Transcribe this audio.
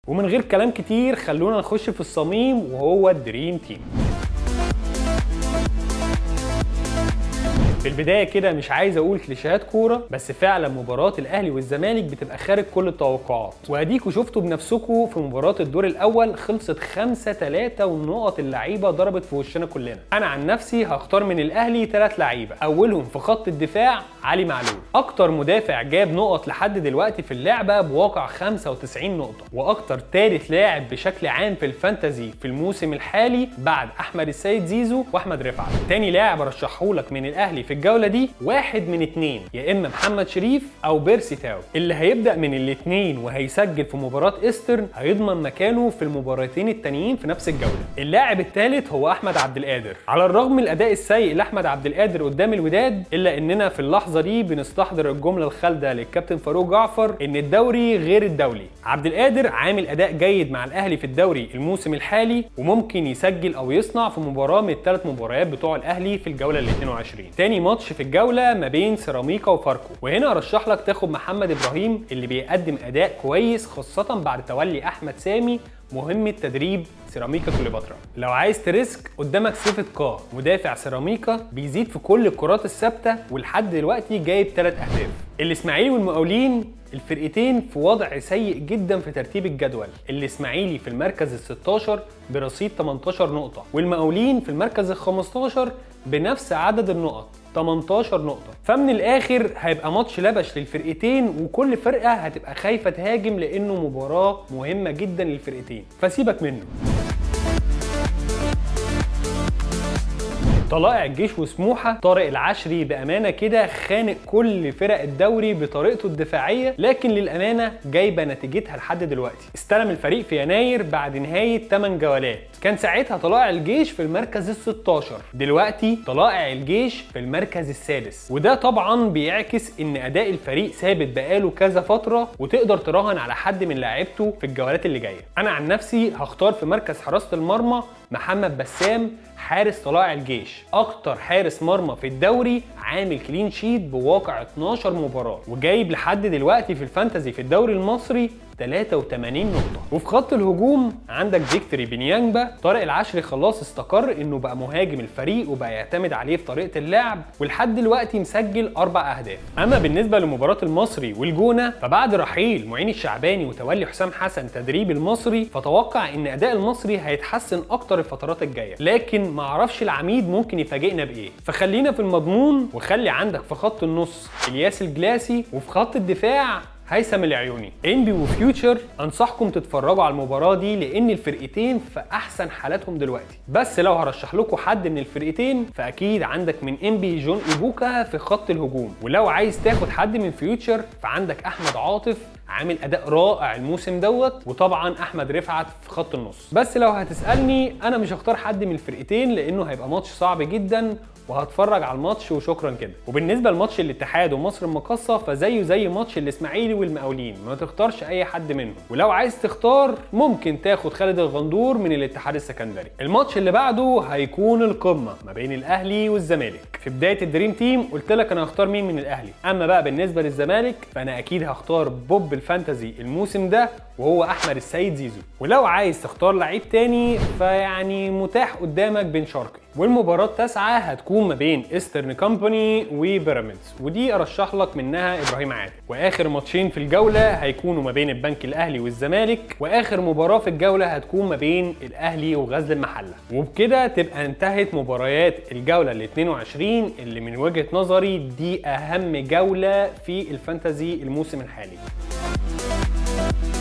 ومن غير كلام كتير خلونا نخش في الصميم وهو الدريم تيم في البدايه كده مش عايز اقول كليشيهات كوره بس فعلا مباراه الاهلي والزمالك بتبقى خارج كل التوقعات واديكوا شفتوا بنفسكم في مباراه الدور الاول خلصت 5 3 والنقط اللعيبه ضربت في وشنا كلنا انا عن نفسي هختار من الاهلي ثلاث لعيبه اولهم في خط الدفاع علي معلول اكتر مدافع جاب نقط لحد دلوقتي في اللعبه بواقع 95 نقطه واكتر ثالث لاعب بشكل عام في الفانتزي في الموسم الحالي بعد احمد السيد زيزو واحمد رفعت تاني لاعب ارشحهولك من الاهلي في الجوله دي واحد من اتنين يا اما محمد شريف او بيرسي تاو اللي هيبدا من الاتنين وهيسجل في مباراه ايسترن هيضمن مكانه في المباراتين التانيين في نفس الجوله اللاعب الثالث هو احمد عبد القادر على الرغم من الاداء السيء لاحمد عبد القادر قدام الوداد الا اننا في اللحظه دي بنستحضر الجمله الخالده للكابتن فاروق جعفر ان الدوري غير الدولي عبد القادر عامل اداء جيد مع الاهلي في الدوري الموسم الحالي وممكن يسجل او يصنع في مباراه من الثلاث مباريات بتوع الاهلي في الجوله ال 22 تاني ماتش في الجوله ما بين سيراميكا وفاركو وهنا ارشح لك تاخد محمد ابراهيم اللي بيقدم اداء كويس خاصه بعد تولي احمد سامي مهمة تدريب سيراميكا كليوباترا لو عايز تريسك قدامك سيفت كا مدافع سيراميكا بيزيد في كل الكرات الثابتة ولحد دلوقتي جايب 3 أهداف الإسماعيلي والمقاولين الفرقتين في وضع سيء جدا في ترتيب الجدول الإسماعيلي في المركز ال 16 برصيد 18 نقطة والمقاولين في المركز ال 15 بنفس عدد النقط 18 نقطة فمن الآخر هيبقى ماتش لبش للفرقتين وكل فرقة هتبقى خايفة تهاجم لأنه مباراة مهمة جدا للفرقتين فسيبك منه طلائع الجيش وسموحه طارق العشري بامانه كده خانق كل فرق الدوري بطريقته الدفاعيه لكن للامانه جايبه نتيجتها لحد دلوقتي استلم الفريق في يناير بعد نهايه 8 جولات كان ساعتها طلائع الجيش في المركز ال 16 دلوقتي طلائع الجيش في المركز السادس وده طبعا بيعكس ان اداء الفريق ثابت بقاله كذا فتره وتقدر تراهن على حد من لاعيبته في الجولات اللي جايه انا عن نفسي هختار في مركز حراسه المرمى محمد بسام حارس طلائع الجيش اكتر حارس مرمى في الدوري عامل كلين شيت بواقع 12 مباراه وجايب لحد دلوقتي في الفانتزي في الدوري المصري 83 نقطة وفي خط الهجوم عندك فيكتوري بنيانجبا طارق العشري خلاص استقر انه بقى مهاجم الفريق وبقى يعتمد عليه في طريقة اللعب ولحد دلوقتي مسجل اربع اهداف اما بالنسبة لمباراة المصري والجونة فبعد رحيل معين الشعباني وتولي حسام حسن تدريب المصري فتوقع ان اداء المصري هيتحسن اكتر الفترات الجاية لكن معرفش العميد ممكن يفاجئنا بايه فخلينا في المضمون وخلي عندك في خط النص الياس الجلاسي وفي خط الدفاع هيثم العيوني انبي وفيوتشر انصحكم تتفرجوا على المباراه دي لان الفرقتين في احسن حالاتهم دلوقتي بس لو هرشح لكم حد من الفرقتين فاكيد عندك من انبي جون ايبوكا في خط الهجوم ولو عايز تاخد حد من فيوتشر فعندك احمد عاطف عامل اداء رائع الموسم دوت وطبعا احمد رفعت في خط النص بس لو هتسالني انا مش هختار حد من الفرقتين لانه هيبقى ماتش صعب جدا وهتفرج على الماتش وشكرا كده وبالنسبه لماتش الاتحاد ومصر المقاصه فزيه زي ماتش الاسماعيلي والمقاولين ما تختارش اي حد منهم ولو عايز تختار ممكن تاخد خالد الغندور من الاتحاد السكندري الماتش اللي بعده هيكون القمه ما بين الاهلي والزمالك في بدايه الدريم تيم قلت لك انا هختار مين من الاهلي اما بقى بالنسبه للزمالك فانا اكيد هختار بوب الفانتزي الموسم ده وهو احمد السيد زيزو ولو عايز تختار لعيب تاني فيعني متاح قدامك بن شرقي والمباراة التاسعة هتكون ما بين ايسترن كومباني وبيراميدز ودي ارشح لك منها ابراهيم عادل واخر ماتشين في الجولة هيكونوا ما بين البنك الاهلي والزمالك واخر مباراة في الجولة هتكون ما بين الاهلي وغزل المحلة وبكده تبقى انتهت مباريات الجولة ال 22 اللي من وجهة نظري دي اهم جولة في الفانتزي الموسم الحالي